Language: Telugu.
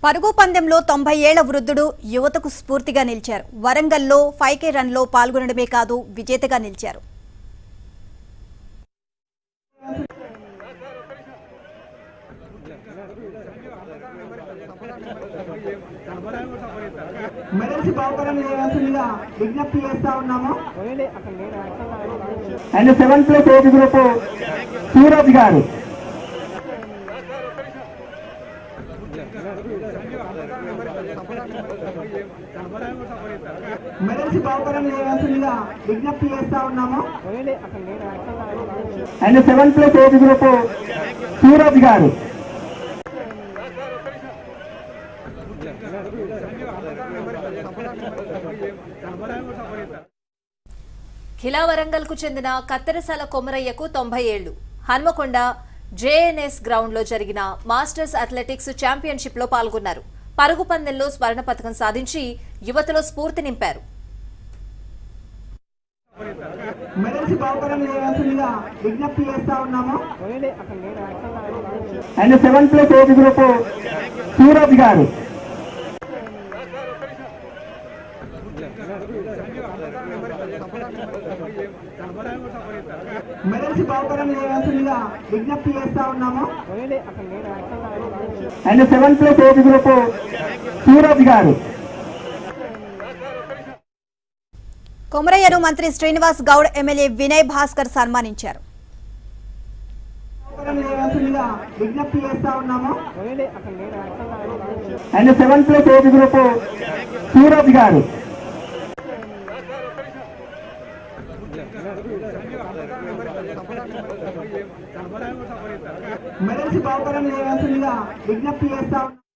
పరుగు పందెంలో తొంభై ఏళ్ల వృద్ధుడు యువతకు స్ఫూర్తిగా నిలిచారు వరంగల్లో ఫైవ్ కే రన్లో పాల్గొనడమే కాదు విజేతగా నిలిచారు మెడల్స్ బహుకరణ చేయాల్సిందిగా విజ్ఞప్తి చేస్తా ఉన్నాము and seven plus age group Suraj garu medals బహుకరణ చేయాల్సిందిగా విజ్ఞప్తి చేస్తా ఉన్నాము and seven plus age group Suraj garu Khila Warangal కు చెందిన కత్తెరసాల కొమరయ్యకు తొంభై ఏళ్లు హన్మకొండ జేఎన్ఎస్ గ్రౌండ్ లో జరిగిన మాస్టర్స్ అథ్లెటిక్స్ ఛాంపియన్షిప్ లో పాల్గొన్నారు పరుగు పందెంలో స్వర్ణ పథకం సాధించి యువతలో స్ఫూర్తి నింపారు మెడల్స్ బహుకరణ చేయాల్సిందిగా విజ్ఞప్తి చేస్తా ఉన్నాము and seven plus age group Suraj garu medals బహుకరణ చేయాల్సిందిగా విజ్ఞప్తి చేస్తా ఉన్నాము and seven plus age group Suraj garu కొమరయ్యను మంత్రి శ్రీనివాస్ గౌడ్ ఎమ్మెల్యే వినయ్ భాస్కర్ సన్మానించారు బహుకరణ చేయాల్సిందిగా విజ్ఞప్తి చేస్తా ఉన్నాము and seven plus age group Suraj garu medals బహుకరణ చేయాల్సిందిగా విజ్ఞప్తి చేస్తా ఉన్నాము